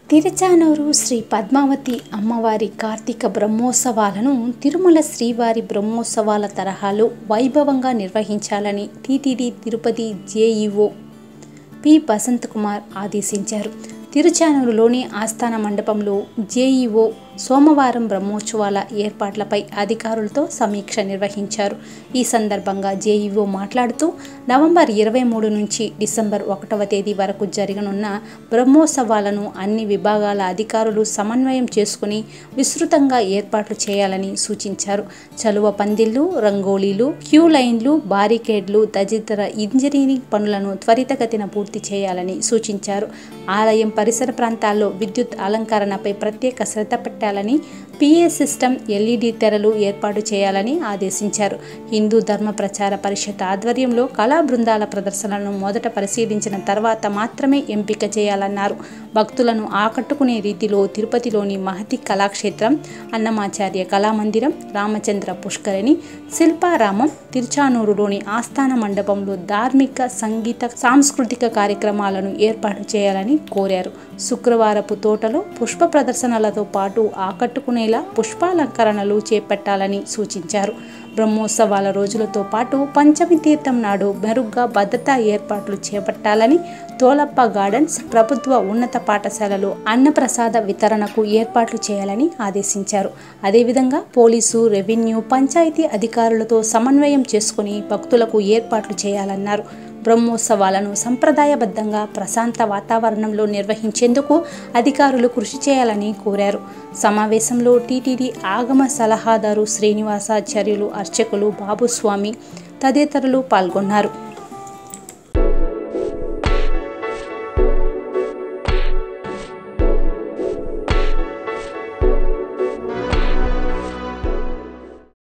తిరుచానూరు శ్రీ పద్మావతి అమ్మవారి కార్తీక బ్రహ్మోత్సవాలను తిరుమల శ్రీవారి బ్రహ్మోత్సవాల తరహాలో వైభవంగా నిర్వహించాలని TTD Tirupati JEO P Basanth Kumar ఆదేశించారు తిరుచానూరులోని ఆస్థాన మండపంలో జేఈఓ సోమవారం బ్రహ్మోత్సవాల ఏర్పాట్లపై అధికారులతో సమీక్ష నిర్వహించారు ఈ సందర్భంగా జేఈఓ మాట్లాడుతూ నవంబర్ ఇరవై మూడు నుంచి డిసెంబర్ ఒకటవ తేదీ వరకు జరగనున్న బ్రహ్మోత్సవాలను అన్ని విభాగాల అధికారులు సమన్వయం చేసుకుని విస్తృతంగా ఏర్పాట్లు చేయాలని సూచించారు చలువ పందిళ్లు రంగోలీలు క్యూ లైన్లు బారికేడ్లు తదితర ఇంజనీరింగ్ పనులను త్వరితగతిన పూర్తి చేయాలని సూచించారు ఆలయం పరిసర ప్రాంతాల్లో విద్యుత్ అలంకరణపై ప్రత్యేక శ్రద్ధ పెట్టాలని పిఏ సిస్టమ్ ఎల్ఈడి తెరలు ఏర్పాటు చేయాలని ఆదేశించారు హిందూ ధర్మ ప్రచార పరిషత్ ఆధ్వర్యంలో కళా బృందాల ప్రదర్శనలను మొదట పరిశీలించిన తర్వాత మాత్రమే ఎంపిక చేయాలన్నారు భక్తులను ఆకట్టుకునే రీతిలో తిరుపతిలోని మహతి కళాక్షేత్రం అన్నమాచార్య కళామందిరం రామచంద్ర పుష్కరిణి శిల్పారామం తిరుచానూరులోని ఆస్థాన మండపంలో ధార్మిక సంగీత సాంస్కృతిక కార్యక్రమాలను ఏర్పాటు చేయాలని కోరారు శుక్రవారపు తోటలో పుష్ప ప్రదర్శనలతో పాటు ఆకట్టుకునేలా పుష్పాలంకరణలు చేపట్టాలని సూచించారు బ్రహ్మోత్సవాల రోజులతో పాటు పంచమి తీర్థం నాడు మెరుగ్గా భద్రతా ఏర్పాట్లు చేపట్టాలని తోలప్ప గార్డెన్స్ ప్రభుత్వ ఉన్నత పాఠశాలలో అన్నప్రసాద వితరణకు ఏర్పాట్లు చేయాలని ఆదేశించారు అదేవిధంగా పోలీసు రెవెన్యూ పంచాయతీ అధికారులతో సమన్వయం చేసుకుని భక్తులకు ఏర్పాట్లు చేయాలన్నారు బ్రహ్మోత్సవాలను సంప్రదాయబద్ధంగా ప్రశాంత వాతావరణంలో నిర్వహించేందుకు అధికారులు కృషి చేయాలని కోరారు సమావేశంలో టీటీడీ ఆగమ సలహాదారు శ్రీనివాసాచార్యులు అర్చకులు బాబుస్వామి తదితరులు పాల్గొన్నారు